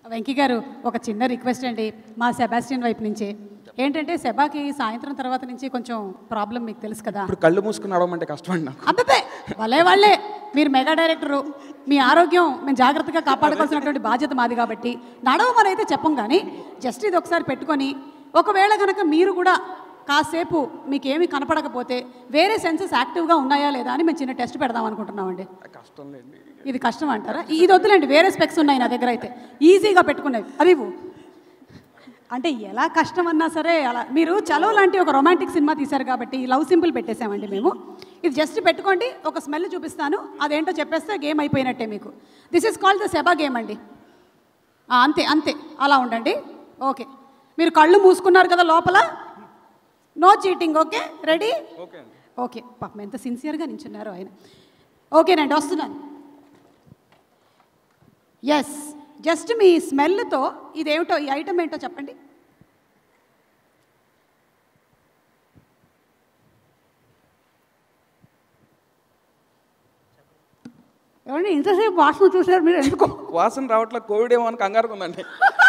వెంకీ గారు ఒక చిన్న రిక్వెస్ట్ అండి మా సెబాస్టియన్ వైపు నుంచి ఏంటంటే సెబాకి సాయంత్రం తర్వాత నుంచి కొంచెం ప్రాబ్లం మీకు తెలుసు కదా ఇప్పుడు కళ్ళు మూసుకుని నడవమంటే కష్టం అండి నాకు అబ్బే వాళ్ళే వాళ్ళే మీరు మెగా డైరెక్టరు మీ ఆరోగ్యం మేము జాగ్రత్తగా కాపాడుకోవాల్సినటువంటి బాధ్యత మాది కాబట్టి నడవమని అయితే చెప్పం కానీ జస్ట్ ఇది ఒకసారి పెట్టుకొని ఒకవేళ కనుక మీరు కూడా కాసేపు మీకేమీ కనపడకపోతే వేరే సెన్సెస్ యాక్టివ్గా ఉన్నాయా లేదా అని మేము చిన్న టెస్ట్ పెడదాం అనుకుంటున్నామండి కష్టం లేండి ఇది కష్టం అంటారా ఇది వద్దులేండి వేరే స్పెక్స్ ఉన్నాయి నా దగ్గర అయితే ఈజీగా పెట్టుకునేవి అవి ఇవ్వు. అంటే ఎలా కష్టం అన్నా సరే అలా మీరు చలో లాంటి ఒక రొమాంటిక్ సినిమా తీశారు కాబట్టి లవ్ సింపుల్ పెట్టేసామండి మేము ఇది జస్ట్ పెట్టుకోండి ఒక స్మెల్ చూపిస్తాను అదేంటో చెప్పేస్తే గేమ్ అయిపోయినట్టే మీకు దిస్ ఇస్ కాల్డ్ ద సెబా గేమ్ అండి ఆ, అంతే అంతే అలా ఉండండి ఓకే మీరు కళ్ళు మూసుకున్నారు కదా లోపల no cheating okay ready okay అండి ఓకే పాపం ఎంత సిన్సియర్గా నించున్నారు ఆయన ఓకేనండి వస్తున్నాను ఎస్ జస్ట్ మీ స్మెల్తో ఇదేమిటో ఈ ఐటమ్ ఏంటో చెప్పండి ఏమండి ఇంతసేపు వాసన చూసారు మీరు ఎందుకో వాసన రావట్లే కోవిడ్ ఏమో అని కంగారుగా ఉందండి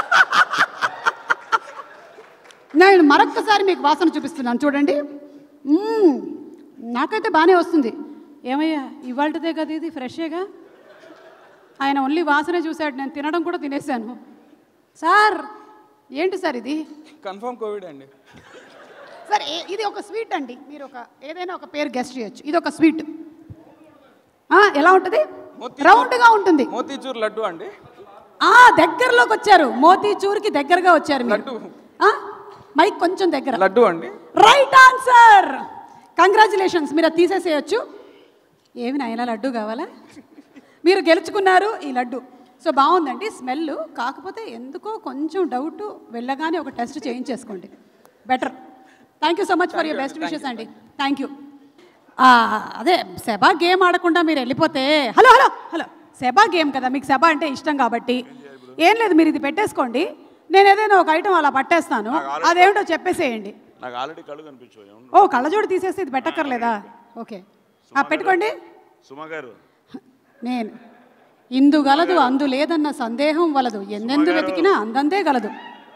నేను మరొక్కసారి మీకు వాసన చూపిస్తున్నాను చూడండి మ్మ్. నాకైతే బాగానే వస్తుంది ఏమయ్యా ఇవాళదే కదా ఇది ఫ్రెషేగా ఆయన ఓన్లీ వాసనే చూశాడు నేను తినడం కూడా తినేసాను సార్ ఏంటి సార్ ఇది కన్ఫర్మ్ కోవిడ్ అండి సార్ ఏ- ఇది ఒక స్వీట్ అండి మీరు ఒక ఏదైనా ఒక పేరు గెస్ట్ చేయొచ్చు ఇది ఒక స్వీట్ ఆ, ఎలా ఉంటుంది మోతీచూర్. రౌండ్గా ఉంటుంది మోతీచూర్ లడ్డు అండి ఆ దగ్గరలోకి వచ్చారు మోతీచూర్కి దగ్గరగా వచ్చారు మీరు లడ్డు. ఆ, మైక్ కొంచెం దగ్గర లడ్డు అండి రైట్ ఆన్సర్ కంగ్రాచులేషన్స్ మీరు అది తీసేసేయచ్చు ఏమి నాయన లడ్డు కావాలా మీరు గెలుచుకున్నారు ఈ లడ్డు సో బాగుందండి స్మెల్ కాకపోతే ఎందుకో కొంచెం డౌట్ వెళ్ళగానే ఒక టెస్ట్ చేయించేసుకోండి better thank you so much for your best wishes అండి థ్యాంక్ యూ అదే సెబా గేమ్ ఆడకుండా మీరు వెళ్ళిపోతే హలో హలో హలో సెబా గేమ్ కదా మీకు సెబా అంటే ఇష్టం కాబట్టి ఏం లేదు మీరు ఇది పెట్టేసుకోండి నేను ఏదైనా ఒక ఐటమ్ అలా పట్టేస్తాను అదేమిటో చెప్పేసేయండి నాకు ఆల్రెడీ కళ్ళు కనిపించాయి ఓ కళ్ళజోడు తీసేస్తే ఇది పెట్టక్కర్లేదా ఓకే ఆ, పెట్టుకోండి సుమా గారు నేను ఇందు గలదు అందు లేదన్న సందేహం వలదు ఎన్నెందు వెతికినా అందందే గలదు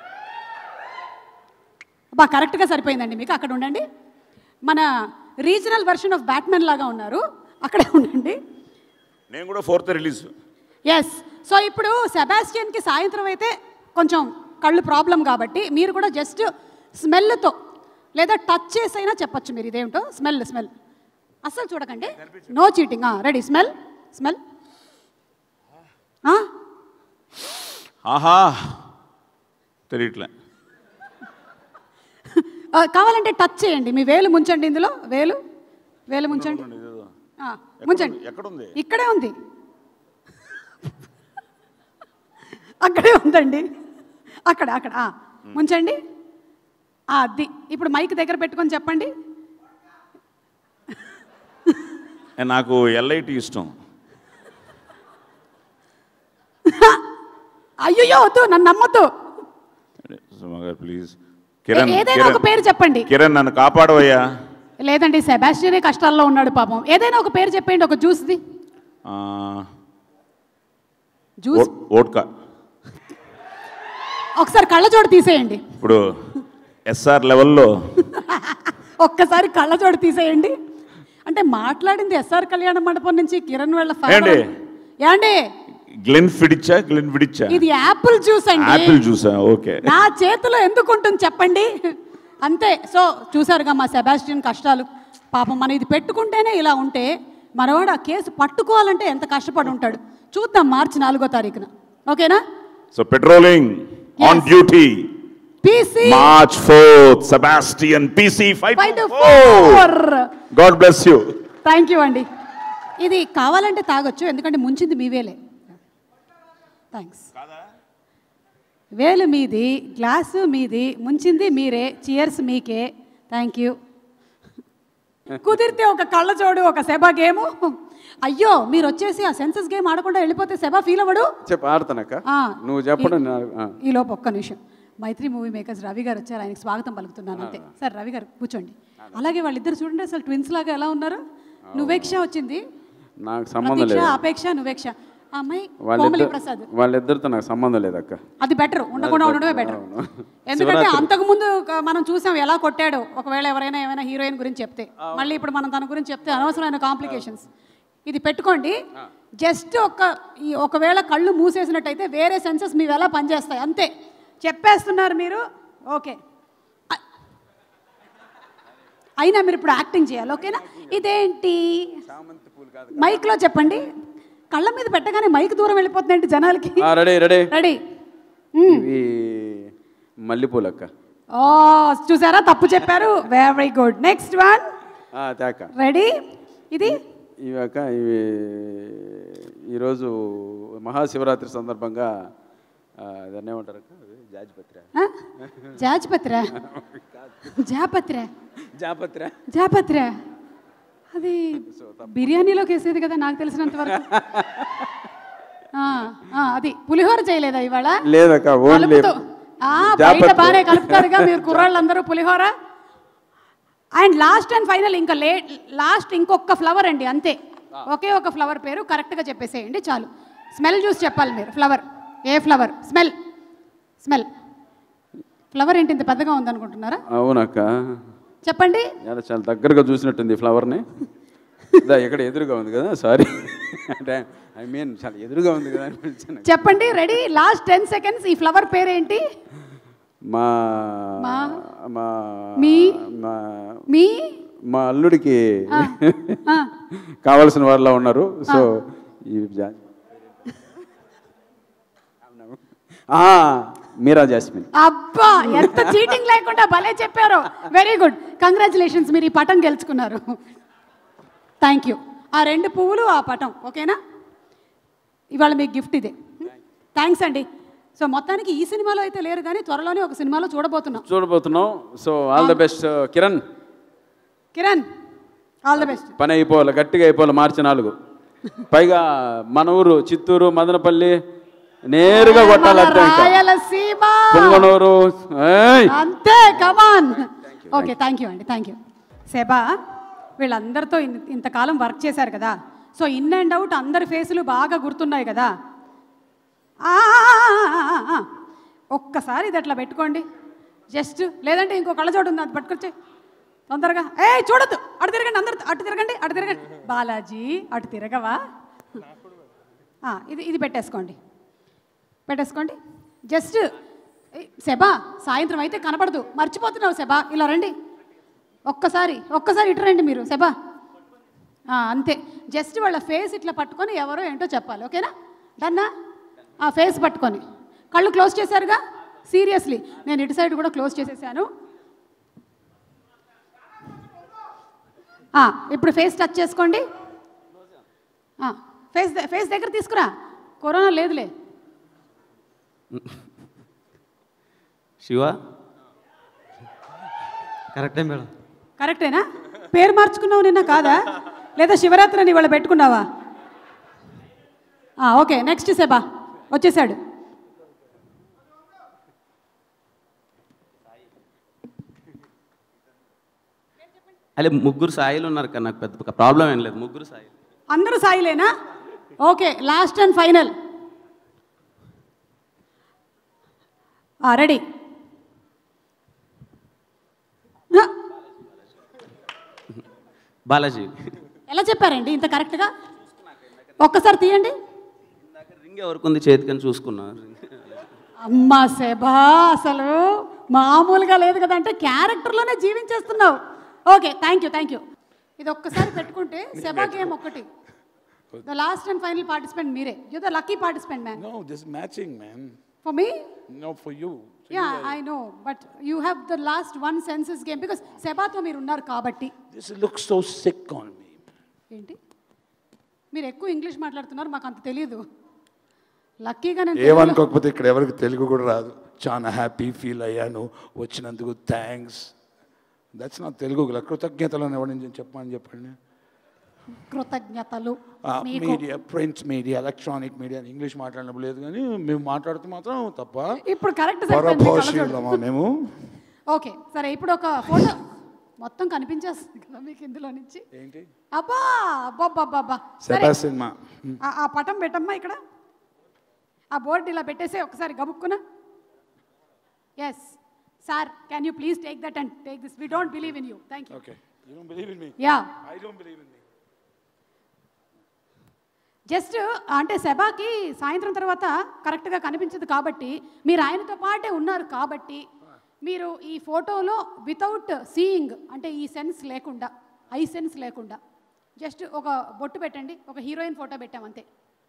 బా కరెక్ట్గా సరిపోయిందండి మీకు అక్కడ ఉండండి మన రీజనల్ వెర్షన్ ఆఫ్ బ్యాట్మెన్ లాగా ఉన్నారు అక్కడే ఉండండి నేను కూడా ఫోర్త్ రిలీజ్ ఎస్ సో ఇప్పుడు సెబాస్టియన్కి సాయంత్రం అయితే కొంచెం కళ్ళు ప్రాబ్లం కాబట్టి మీరు కూడా జస్ట్ స్మెల్తో లేదా టచ్ చేసైనా చెప్పొచ్చు మీరు ఇదేమిటో స్మెల్ స్మెల్ అస్సలు చూడకండి no cheating ready smell smell ఆహా తెలియట్లే కావాలంటే టచ్ చేయండి మీ వేలు ముంచండి ఇందులో వేలు వేలు ముంచండి ఇదేదో. ఆ, ముంచండి ఎక్కడుంది ఇక్కడే ఉంది అక్కడే ఉందండి అక్కడ అక్కడ ఆ, ముంచండి ఆ, అది ఇప్పుడు మైక్ దగ్గర పెట్టుకొని చెప్పండి ఏ, నాకు ఎల్ఐటి ఇష్టం అయ్యో వద్దు నన్ను నమ్మొద్దు సుమా గారు ప్లీజ్ ఏ- కిరణ్ ఏదైనా ఒక కిరణ్ పేరు చెప్పండి కిరణ్ నన్ను కాపాడవయ్యా లేదండి సెబాస్టియనే కష్టాల్లో ఉన్నాడు పాపం ఏదైనా ఒక పేరు చెప్పండి ఒక జ్యూస్ది ఆ, జ్యూస్ ఓ- ఓట్కా ఒకసారి కళ్ళజోడు తీసేయండి ఇప్పుడు ఎస్ఆర్ లెవెల్లో ఒక్కసారి కళ్ళజోడు తీసేయండి అంటే మాట్లాడింది ఎస్ఆర్ కళ్యాణ మండపం నుంచి కిరణ్ వాళ్ళ father. ఏండి? ఏండి గ్లెన్ ఫిడిచ్చా గ్లెన్ ఫిడిచ్చా ఇది యాపిల్ జ్యూస్ అండి యాపిల్ జ్యూసా ఓకే నా చేతిలో ఎందుకు ఉంటుంది చెప్పండి అంతే సో చూసారుగా మా సెబాస్టియన్ కష్టాలు పాపం మనం ఇది పెట్టుకుంటేనే ఇలా ఉంటే మనవాడు ఆ కేసు పట్టుకోవాలంటే ఎంత కష్టపడి ఉంటాడు చూద్దాం మార్చి నాలుగో తారీఖున ఓకేనా so patrolling on Yes. Duty PC March fourth Sebastian PC five five two four God bless you thank you అండి ఇది కావాలంటే తాగొచ్చు ఎందుకంటే ముంచింది మీ వేలే థ్యాంక్స్ వేలు మీది గ్లాసు మీది ముంచింది మీరే చియర్స్ మీకే థ్యాంక్ యూ కుదిరితే ఒక కళ్ళజోడు ఒక సెబా గేము అయ్యో మీరు వచ్చేసి ఆ సెన్సస్ గేమ్ ఆడకుండా వెళ్ళిపోతే సెబా ఫీల్ అవ్వడు చెప్పి ఆడతానక్క ఆ. నువ్వు చెప్పడం నా- ఆ. ఈ లోపు ఒక్క నిమిషం మైత్రి మూవీ మేకర్స్ రవి గారు వచ్చారు ఆయనకి స్వాగతం పలుకుతున్నాను అంతే సార్ రవి గారు కూర్చోండి అలాగే వాళ్ళిద్దరు చూడండి అసలు ట్విన్స్ లాగా ఎలా ఉన్నారు నువ్వేక్ష వచ్చింది నాకు సంబంధం ప్రతీక్ష లేదు అపేక్ష నువ్వేక్ష ఆ అమ్మాయి కోమలి వాళ్ళిద్దరు ప్రసాద్ వాళ్ళిద్దరితో నాకు సంబంధం లేదక్క అది బెటర్ ఉండకుండా ఉండడమే బెటర్ ఎందుకంటే అంతకు ముందు క- మనం చూసాం ఎలా కొట్టాడు ఒకవేళ ఎవరైనా ఏమైనా హీరోయిన్ గురించి చెప్తే మళ్ళీ ఇప్పుడు మనం తన గురించి చెప్తే అనవసరమైన కాంప్లికేషన్స్ ఇది పెట్టుకోండి జస్ట్ ఒక ఈ ఒకవేళ కళ్ళు మూసేసినట్టయితే వేరే సెన్సెస్ మీవి ఎలా పనిచేస్తాయి అంతే చెప్పేస్తున్నారు మీరు ఓకే అ- అయినా మీరు ఇప్పుడు యాక్టింగ్ చేయాలి ఓకేనా ఇదేంటి మైక్లో చెప్పండి కళ్ళ మీద పెట్టగానే మైక్ దూరం వెళ్ళిపోతుందండి జనాలకి రెడీ రెడీ రెడీ ఇవి మల్లెపూలక్క ఓ చూసారా తప్పు చెప్పారు వెరీ గుడ్ నెక్స్ట్ వన్ ఆ, తేక రెడీ ఇది ఇవి అక్క ఇవి ఈరోజు మహాశివరాత్రి సందర్భంగా ఆ, దాన్ని ఏమంటారు అక్క అది జాజిపత్రి ఆ? జాజ్పత్ర జాపత్ర జాపత్రి జాపత్ర అది బిర్యానీలోకి వేసేది కదా నాకు తెలిసినంత వరకు ఆ, ఆ, అది పులిహోర చేయలేదా ఇవాళ లేదక్క ఓన్లీ కలుపుతూ ఆ, బయట బాగానే కలుపుతారుగా మీరు కుర్రాళ్ళందరూ పులిహోర అండ్ లాస్ట్ అండ్ ఫైనల్ ఇంకా లేట్ లాస్ట్ ఇంకొక ఫ్లవర్ అండి అంతే ఒకే ఒక ఫ్లవర్ పేరు కరెక్ట్గా చెప్పేసేయండి చాలు స్మెల్ చూసి చెప్పాలి మీరు ఫ్లవర్ ఏ ఫ్లవర్ స్మెల్ స్మెల్ ఫ్లవర్ ఏంటి ఇంత పెద్దగా ఉందనుకుంటున్నారా అవునక్క చెప్పండి చాలా చాలా దగ్గరగా చూసినట్టుంది ఫ్లవర్ని ఇదా ఇక్కడ ఎదురుగా ఉంది కదా సారీ అంటే ఐ మీన్ చాలా ఎదురుగా ఉంది కదా అనిపించాను చెప్పండి రెడీ లాస్ట్ టెన్ సెకండ్స్ ఈ ఫ్లవర్ పేరేంటి మా మా? మా మీ? మా మీ మా అల్లుడికి ఆ, కావలసిన వారిలా ఉన్నారు సో ఈ జా- ఆ, మీరా జాస్మిన్ అబ్బా ఎంత చీటింగ్ లేకుండా భలే చెప్పారు వెరీ గుడ్ కంగ్రాచులేషన్స్ మీరు ఈ పటం గెలుచుకున్నారు థ్యాంక్ యూ ఆ రెండు పువ్వులు ఆ పటం ఓకేనా ఇవాళ మీకు గిఫ్ట్ ఇదే థ్యాంక్స్ అండి సో మొత్తానికి ఈ సినిమాలో అయితే లేరు కానీ త్వరలోనే ఒక సినిమాలో చూడబోతున్నాం చూడబోతున్నాం so all the best Kiran Kiran all the best పని అయిపోవాలి గట్టిగా అయిపోవాలి మార్చి నాలుగు పైగా మన ఊరు చిత్తూరు మదనపల్లి నేరుగా కొట్టాలి అంతే ఇంకా రాయలసీమ పొంగనూరు ఏయ్! అంతే కమాన్ ఓకే థ్యాంక్ యూ అండి థ్యాంక్ యూ సెబా వీళ్ళందరితో ఇన్- ఇంతకాలం వర్క్ చేశారు కదా సో ఇన్ అండ్ అవుట్ అందరి ఫేసులు బాగా గుర్తున్నాయి కదా ఆ, ఆ, ఆ. ఒక్కసారి ఇది అట్లా పెట్టుకోండి జస్ట్ లేదంటే ఇంకో కళ్ళజోడు ఉంది అది పట్టుకొచ్చే తొందరగా ఏ చూడొద్దు అటు తిరగండి అందరు అటు తిరగండి అటు తిరగండి బాలాజీ అటు తిరగవా ఆ, ఇది ఇది పెట్టేసుకోండి పెట్టేసుకోండి జస్ట్ సెబా సాయంత్రం అయితే కనపడదు మర్చిపోతున్నావు సెబా ఇలా రండి ఒక్కసారి ఒక్కసారి ఇటు రండి మీరు సెబా ఆ, అంతే జస్ట్ వాళ్ళ ఫేస్ ఇట్లా పట్టుకొని ఎవరో ఏంటో చెప్పాలి ఓకేనా డన్నా ఆ ఫేస్ పట్టుకొని కళ్ళు క్లోజ్ చేశారుగా సీరియస్లీ నేను ఇటు సైడ్ కూడా క్లోజ్ చేసేసాను ఆ, ఇప్పుడు ఫేస్ టచ్ చేసుకోండి ఆ, ఫేస్ ద- ఫేస్ దగ్గర తీసుకురా కరోనా లేదులే శివ కరెక్టే మేడం కరెక్టేనా పేరు మార్చుకున్నావు నిన్న కాదా లేదా శివరాత్రిని ఇవాళ పెట్టుకున్నావా ఆ, ఓకే నెక్స్ట్ సెబా వచ్చేసాడు అదే ముగ్గురు సాయిలు ఉన్నారు కదా నాకు పెద్ద ప్రాబ్లం ఏం లేదు ముగ్గురు సాయిలు అందరూ సాయిలేనా okay last and final ready Balaji ఎలా చెప్పారండి ఇంత కరెక్ట్గా ఒక్కసారి తీయండి రింగ్ ఎవరికి ఉంది చేతికని చూసుకున్నా అమ్మా సెబా అసలు మామూలుగా లేదు కదా అంటే క్యారెక్టర్లోనే జీవించేస్తున్నావు okay thank you thank you ఇది ఒక్కసారి పెట్టుకుంటే సెబా గేమ్ ఒక్కటి the last and final participant మీరే you the lucky participant man No, this is matching, man. For me No, for you. So yeah you I know but you have the last one senses game because సెబాతో మీరు ఉన్నారు కాబట్టి This looks so sick on me. ఏంటి మీరు ఎక్కువ English మాట్లాడుతున్నారు మాకు అంత తెలియదు లక్కీగా నేను తెలుగులో- ఏమనుకోకపోతే ఇక్కడ ఎవరికి తెలుగు కూడా రాదు చాలా హ్యాపీ ఫీల్ అయ్యాను వచ్చినందుకు థ్యాంక్స్ దట్స్ నా తెలుగు కృతజ్ఞతలు అని ఎవరిని చెప్పమని చెప్పండి కృతజ్ఞతలు మీకు media print media electronic media English మాట్లాడినప్పుడు లేదు కానీ మేము మాట్లాడుతూ మాత్రం తప్ప ఇప్పుడు కరెక్ట్ సరిపోయింది మీ కళ్ళజోడు. పరభాషలమా మేము ఓకే సరే ఇప్పుడు ఒక ఫోటో మొత్తం కనిపించేస్తుంది కదా మీకు ఇందులో నుంచి ఏంటి అబ్బా అబ్బా అబ్బా అబ్బా సరే సెబాస్టిన్ మా ఆ- ఆ పటం పెట్టమ్మా ఇక్కడ ఆ బోర్డు ఇలా పెట్టేసి ఒకసారి గబుక్కున yes sir can you please take that and take this we don't believe in you thank you okay you don't believe in me yeah I don't believe in me just అంటే సభకి సాయంత్రం తర్వాత కరెక్ట్గా కనిపించదు కాబట్టి మీరు ఆయనతో పాటే ఉన్నారు కాబట్టి మీరు ఈ ఫోటోలో వితౌట్ సీయింగ్ అంటే ఈ సెన్స్ లేకుండా ఐ సెన్స్ లేకుండా జస్ట్ ఒక బొట్టు పెట్టండి ఒక హీరోయిన్ ఫోటో పెట్టాం అంతే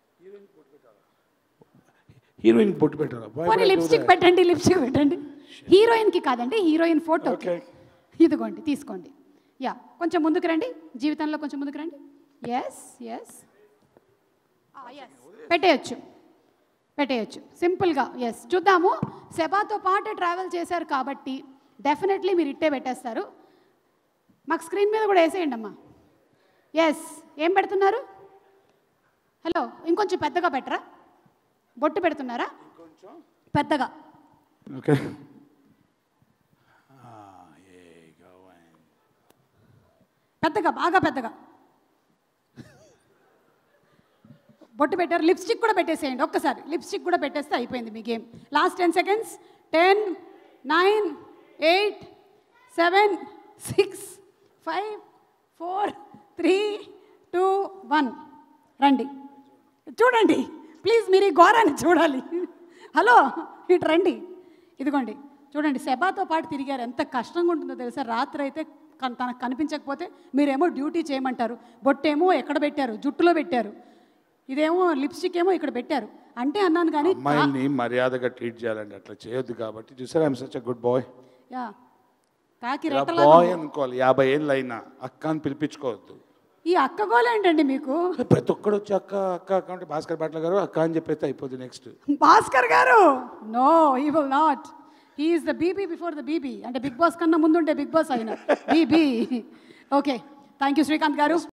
హీరోయిన్ పొట్టు పెట్టారా Why would పోనీ I do లిప్స్టిక్ that? పెట్టండి లిప్స్టిక్ పెట్టండి హీరోయిన్కి కాదండి హీరోయిన్ ఫోటో Okay. ఇదిగోండి తీసుకోండి యా కొంచెం ముందుకు రండి జీవితంలో కొంచెం ముందుకు రండి ఎస్ ఎస్ ఎస్ పెట్టేయచ్చు పెట్టేయచ్చు సింపుల్గా ఎస్ చూద్దాము సెబాతో పాటే ట్రావెల్ చేశారు కాబట్టి డెఫినెట్లీ మీరు ఇట్టే పెట్టేస్తారు మాకు స్క్రీన్ మీద కూడా వేసేయండి అమ్మా ఎస్ ఏం పెడుతున్నారు హలో ఇంకొంచెం పెద్దగా పెట్టరా బొట్టు పెడుతున్నారా పెద్దగా ఓకే పెద్దగా బాగా పెద్దగా బొట్టు పెట్టారు లిప్స్టిక్ కూడా పెట్టేసేయండి ఒక్కసారి లిప్స్టిక్ కూడా పెట్టేస్తే అయిపోయింది మీ game last ten seconds ten nine eight seven six five four three two one రండి చూడండి ప్లీజ్ మీరు ఈ ఘోరాన్ని చూడాలి హలో ఇటు రండి ఇదిగోండి చూడండి సెబాతో పాటు తిరిగారు ఎంత కష్టంగా ఉంటుందో తెలుసా రాత్రి అయితే కన్- తనకు కనిపించకపోతే మీరేమో డ్యూటీ చేయమంటారు బొట్టేమో ఎక్కడ పెట్టారు జుట్టులో పెట్టారు ఇదేమో లిప్స్టిక్ ఏమో ఇక్కడ పెట్టారు అంటే అన్నాను కానీ అమ్మాయిల్ని మర్యాదగా ట్రీట్ చేయాలండి అట్లా చేయొద్దు కాబట్టి చూసారా I'm such a good boy yeah కాకి ఇలా రెట్టలాగా బాయ్ ఉంది. అనుకోవాలి యాభై ఏళ్ళు అయినా అక్క అని పిలిపించుకోవద్దు ఈ అక్క గోల ఏంటండి మీకు ప్రతి ఒక్కడు వచ్చి అక్క అక్క అక్క అంటే భాస్కర్ పాటల గారు అక్క అని చెప్పేస్తే అయిపోతుంది next Bhaskar garu no he will not he's the BB before the BB అంటే బిగ్ బాస్ కన్నా ముందుంటే బిగ్ బాస్ అయిన BB okay thank you Srikanth గారు